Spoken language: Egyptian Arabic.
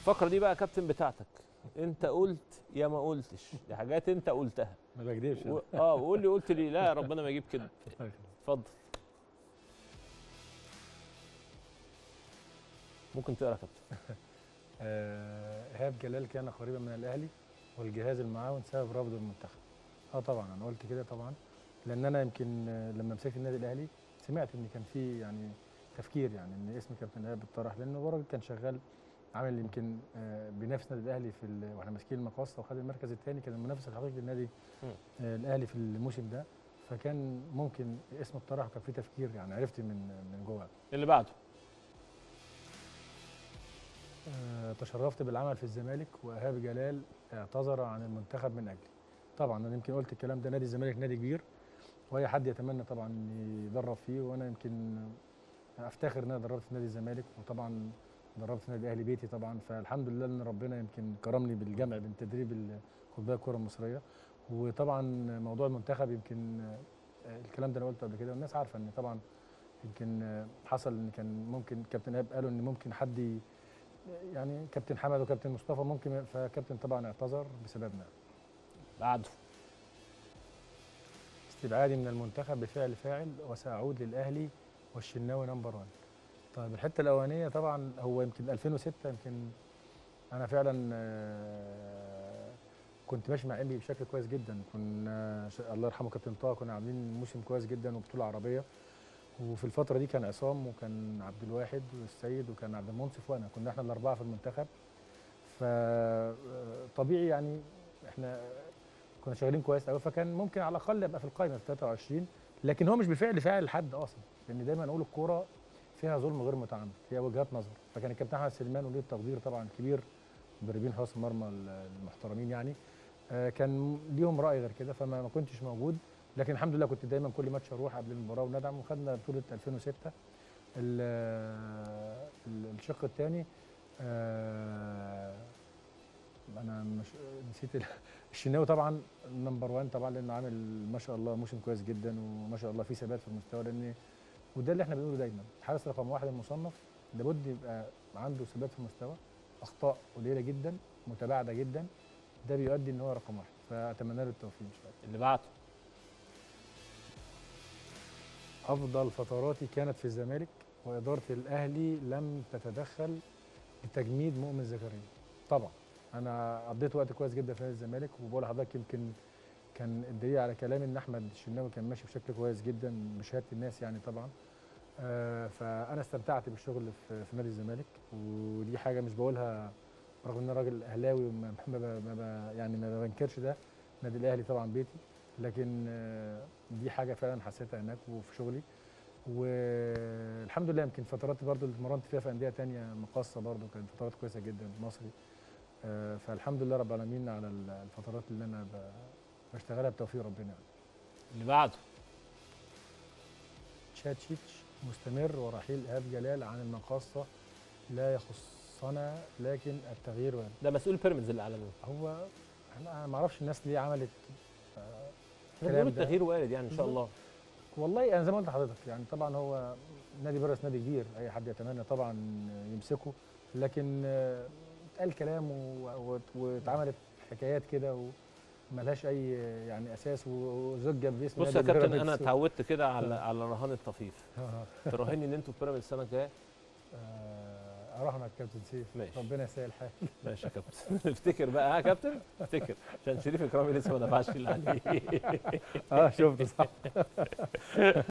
الفقره دي بقى يا كابتن بتاعتك انت قلت يا ما قلتش دي حاجات انت قلتها ما بكدبش و... اه وقول لي قلت لي لا يا ربنا ما يجيب كده اتفضل ممكن تقرا يا كابتن آه، ايهاب جلال كان قريبا من الاهلي والجهاز المعاون سبب رفض المنتخب اه طبعا انا قلت كده طبعا لان انا يمكن آه، لما مسكت النادي الاهلي سمعت ان كان في يعني تفكير يعني ان اسم كابتن ايهاب اتطرح لانه هو راجل كان شغال عامل يمكن آه، بينافس النادي الاهلي في ال- واحنا ماسكين المقاصه وخد المركز الثاني كان المنافس الحقيقي للنادي مم. آه، الاهلي في الموسم ده فكان ممكن اسم اتطرح وكان في تفكير يعني عرفت من من جوه اللي بعده آه، تشرفت بالعمل في الزمالك وايهاب جلال اعتذر عن المنتخب من اجلي طبعا انا يمكن قلت الكلام ده نادي الزمالك نادي كبير واي حد يتمنى طبعا إن يدرب فيه وانا يمكن افتخر ان انا دربت في نادي الزمالك وطبعا دربت في نادي الاهلي بيتي طبعا فالحمد لله ان ربنا يمكن كرمني بالجمع بين تدريب ال- قطبيه الكره المصريه وطبعا موضوع المنتخب يمكن آه، الكلام ده انا قلته قبل كده والناس عارفه ان طبعا يمكن آه، حصل ان كان ممكن كابتن ايهاب قالوا ان ممكن حد ي- يعني كابتن حمد وكابتن مصطفى ممكن فكابتن طبعا اعتذر بسببنا بعده استبعادي من المنتخب بفعل فاعل وسأعود للأهلي والشناوي نمبر 1 طيب الحتة الأولانية طبعا هو يمكن 2006 يمكن أنا فعلا آه، كنت ماشي مع إنبي بشكل كويس جدا كنا ش- الله يرحمه كابتن طه كنا عاملين موسم كويس جدا وبطولة عربية وفي الفترة دي كان عصام وكان عبد الواحد والسيد وكان عبد المنصف وأنا كنا احنا الأربعة في المنتخب فطبيعي يعني احنا كنا شغالين كويس قوي فكان ممكن على الاقل ابقى في القائمه في 23 لكن هو مش بفعل فاعل لحد اصلا لان دايما اقول الكوره فيها ظلم غير متعمد هي وجهات نظر فكان الكابتن احمد سليمان وليه التقدير طبعا كبير مدربين حراس المرمى المحترمين يعني آه، كان ليهم راي غير كده فما ما كنتش موجود لكن الحمد لله كنت دايما كل ماتش اروح قبل المباراه وندعم وخدنا بطوله 2006 ال- ال- الشق الثاني انا مش نسيت ال- الشناوي طبعا نمبر 1 طبعا لانه عامل ما شاء الله موسم كويس جدا وما شاء الله في ثبات في المستوى لان وده اللي احنا بنقوله دايما الحارس رقم واحد المصنف لابد يبقى عنده ثبات في المستوى اخطاء قليله جدا متباعده جدا ده بيؤدي ان هو رقم واحد فاتمنى له التوفيق ان شاء الله اللي بعده افضل فتراتي كانت في الزمالك واداره الاهلي لم تتدخل لتجميد مؤمن زكريا طبعا انا قضيت وقت كويس جدا في نادي الزمالك وبقول لحضرتك يمكن كان الدليل على كلامي ان احمد الشناوي كان ماشي بشكل كويس جدا بشهاده الناس يعني طبعا آه، فانا استمتعت بالشغل في في نادي الزمالك ودي حاجه مش بقولها رغم ان انا راجل اهلاوي وما ما ب- ما ب- يعني ما بنكرش ده النادي الاهلي طبعا بيتي لكن آه، دي حاجه فعلا حسيتها هناك وفي شغلي والحمد لله يمكن فترات برضو اللي اتمرنت فيها في انديه تانية مقاصه برضو كانت فترات كويسه جدا مصري آه، فالحمد لله رب العالمين على ال- الفترات اللي انا ب- بشتغلها بتوفيق ربنا يعني. اللي بعده تشاتشيتش مستمر ورحيل ايهاب جلال عن المقاصه لا يخصنا لكن التغيير وارد ده مسؤول بيراميدز اللي اعلنوه هو انا ما اعرفش الناس ليه عملت آه، احنا الكلام بنقول ده. التغيير وارد يعني ان شاء الله والله انا زي ما قلت لحضرتك يعني طبعا هو نادي بيراميدز نادي كبير اي حد يتمنى طبعا يمسكه لكن آه، اتقال كلام و- و- واتعملت حكايات كده وملهاش اي يعني اساس وزج باسم بص يا نادي كابتن بيراميدز. انا اتعودت كده على على رهان الطفيف آه. تراهني ان انتوا في بيراميدز السنه الجايه آه، اراهنك كابتن سيف ماشي. ربنا يسهل الحال ماشي يا كابتن افتكر بقى ها يا كابتن افتكر عشان شريف اكرامي لسه ما دفعش اللي عليه اه شفت صح